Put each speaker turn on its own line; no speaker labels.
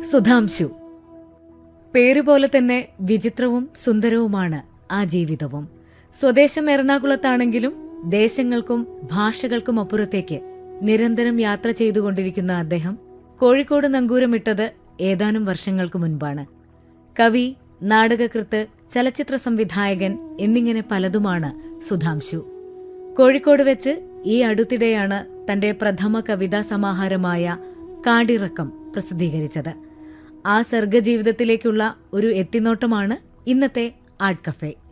സുധാംശു പേരുപോലെ തന്നെ വിചിത്രവും സുന്ദരവുമാണ് ആ ജീവിതവും സ്വദേശം എറണാകുളത്താണെങ്കിലും ദേശങ്ങൾക്കും ഭാഷകൾക്കും അപ്പുറത്തേക്ക് നിരന്തരം യാത്ര ചെയ്തുകൊണ്ടിരിക്കുന്ന അദ്ദേഹം കോഴിക്കോട് നങ്കൂരമിട്ടത് ഏതാനും വർഷങ്ങൾക്ക് മുൻപാണ് കവി നാടകകൃത്ത് ചലച്ചിത്ര സംവിധായകൻ എന്നിങ്ങനെ പലതുമാണ് സുധാംശു കോഴിക്കോട് വെച്ച് ഈ അടുത്തിടെയാണ് തന്റെ പ്രഥമ കവിതാ സമാഹാരമായ കാടിറക്കം പ്രസിദ്ധീകരിച്ചത് ആ സർഗജീവിതത്തിലേക്കുള്ള ഒരു എത്തിനോട്ടമാണ് ഇന്നത്തെ ആർട്ട് കഫേ